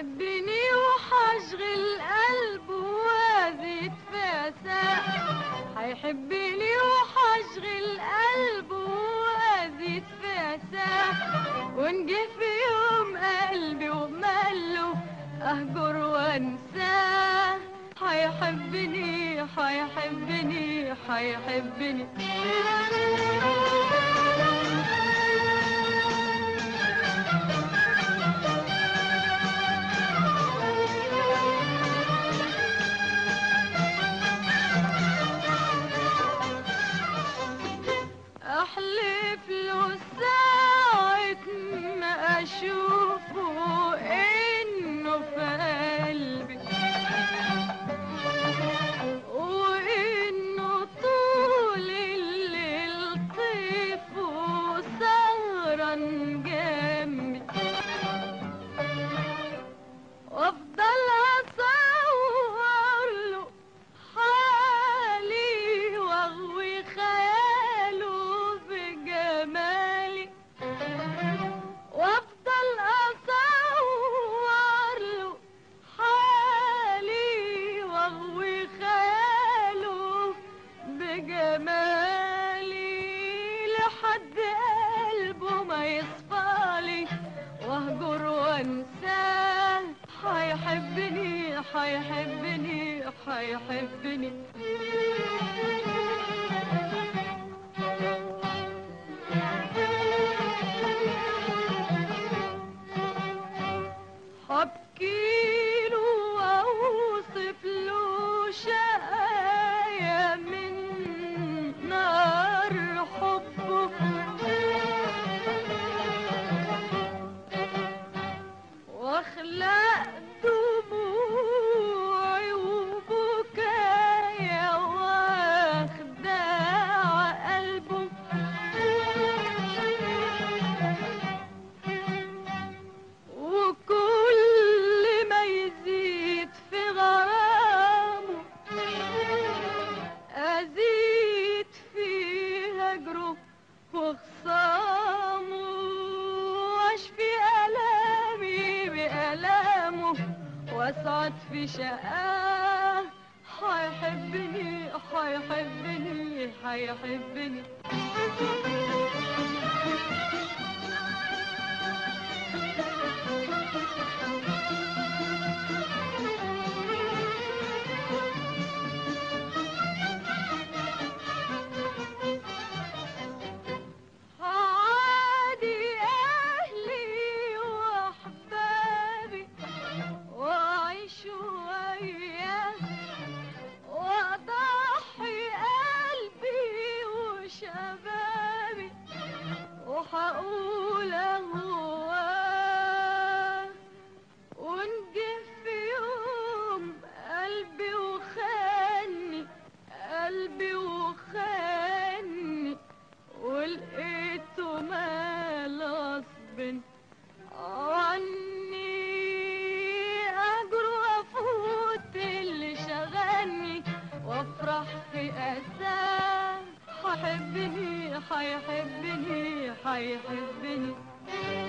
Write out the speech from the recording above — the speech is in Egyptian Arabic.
حيحبني وحشغل قلبه وازيد فساء حيحبني وحشغل قلبه وازيد فساء ونجي في يوم قلبي وماله اهجر وانساه حيحبني حيحبني حيحبني احلف له ساعة ما اشوفه انه في قلبي وانه طول الليل طيف وسهران جنبي وافضل اصور له حالي واغوي خياله بجمالي وافضل اصور له حالي واغوي خياله بجمالي لحد قلبه ما يصفالي واهجر وانساه حيحبني حيحبني حيحبني حبكيله واوصف له شقايا من نار حبه واخلق دموعي وبكايا واخداع قلبه وكل ما يزيد في غرامه أزيد في هجره وخصامه واشفي ألامي بألامه واسعد في شقاه حيحبني حيحبني حيحبني عادي أهلي وأحبابي وأعيش وياه وأضحي قلبي وشبابي وحقول هواه ونجف في يوم قلبي وخاني قلبي وخاني ولقيته مال غصب عني اجر وافوت اللي شغلني وافرح في اساه حيحبني حيحبني حيحبني